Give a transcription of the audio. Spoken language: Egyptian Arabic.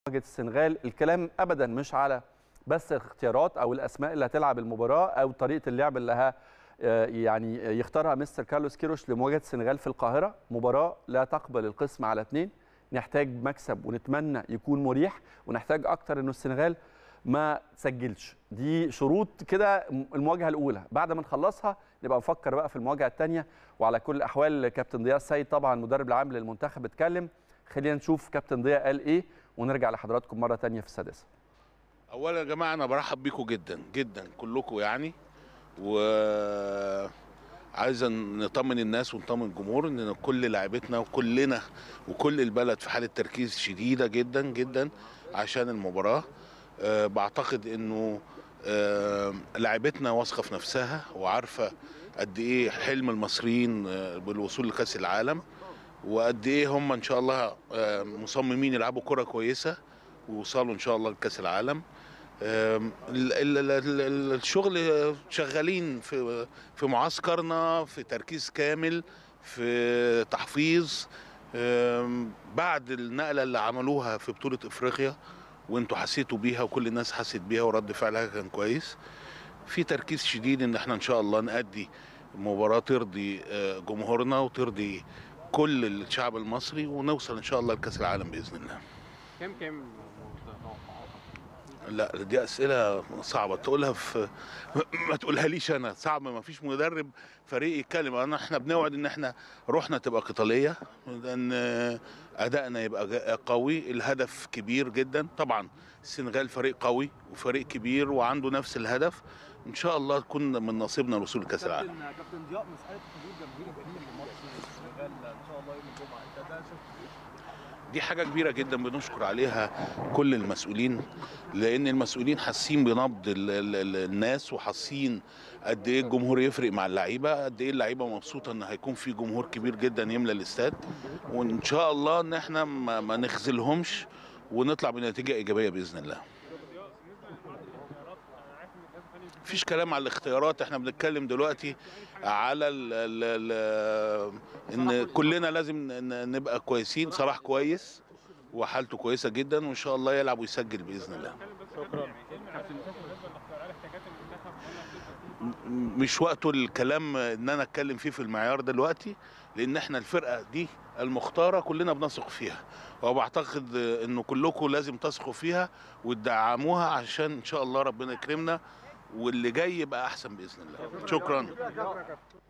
مواجهه السنغال الكلام ابدا مش على بس الاختيارات او الاسماء اللي هتلعب المباراه او طريقه اللعب اللي ها يعني يختارها مستر كارلوس كيروش لمواجهه السنغال في القاهره مباراه لا تقبل القسم على اثنين نحتاج مكسب ونتمنى يكون مريح ونحتاج اكتر انه السنغال ما تسجلش دي شروط كده المواجهه الاولى بعد ما نخلصها نبقى نفكر بقى في المواجهه الثانيه وعلى كل الاحوال كابتن ضياء السيد طبعا المدرب العام للمنتخب اتكلم خلينا نشوف كابتن ضياء قال ايه ونرجع لحضراتكم مره ثانيه في السادسه اولا يا جماعه انا برحب بيكم جدا جدا كلكم يعني و عايز نطمن الناس ونطمن الجمهور ان كل لاعبتنا وكلنا وكل البلد في حاله تركيز شديده جدا جدا عشان المباراه أه بعتقد انه أه لاعبتنا واثقه في نفسها وعارفه قد ايه حلم المصريين بالوصول لكاس العالم وقد ايه هم ان شاء الله أه مصممين يلعبوا كره كويسه ويوصلوا ان شاء الله لكاس العالم الشغل شغالين في في معسكرنا في تركيز كامل في تحفيظ بعد النقله اللي عملوها في بطوله افريقيا وانتوا حسيتوا بيها وكل الناس حست بيها ورد فعلها كان كويس في تركيز شديد ان احنا ان شاء الله نأدي مباراه ترضي جمهورنا وترضي كل الشعب المصري ونوصل ان شاء الله لكاس العالم باذن الله كم كم لا دي اسئله صعبه تقولها في ما تقولها ليش انا صعب ما فيش مدرب فريق يتكلم انا احنا بنوعد ان احنا روحنا تبقى قتاليه لان ادائنا يبقى قوي الهدف كبير جدا طبعا السنغال فريق قوي وفريق كبير وعنده نفس الهدف ان شاء الله تكون من نصيبنا الوصول لكاس العالم كابتن ضياء مساله حضور جماهير كبير لماتش السنغال ان شاء الله يوم الجمعه انت ده شفت دي حاجة كبيرة جدا بنشكر عليها كل المسؤولين لأن المسؤولين حاسين بنبض ال ال الناس وحاسين قد إيه الجمهور يفرق مع اللعيبة قد إيه اللعيبة مبسوطة إن هيكون في جمهور كبير جدا يملى الاستاد وإن شاء الله إن إحنا ما, ما نخذلهمش ونطلع بنتيجة إيجابية بإذن الله. مفيش كلام على الاختيارات احنا بنتكلم دلوقتي على ال ال ال ان كلنا لازم نبقى كويسين صلاح كويس وحالته كويسه جدا وان شاء الله يلعب ويسجل باذن الله شكرا مش وقته الكلام ان انا اتكلم فيه في المعيار دلوقتي لان احنا الفرقه دي المختاره كلنا بنثق فيها وبعتقد انه كلكم لازم تثقوا فيها وتدعموها عشان ان شاء الله ربنا يكرمنا واللي جاي يبقى احسن باذن الله شكرا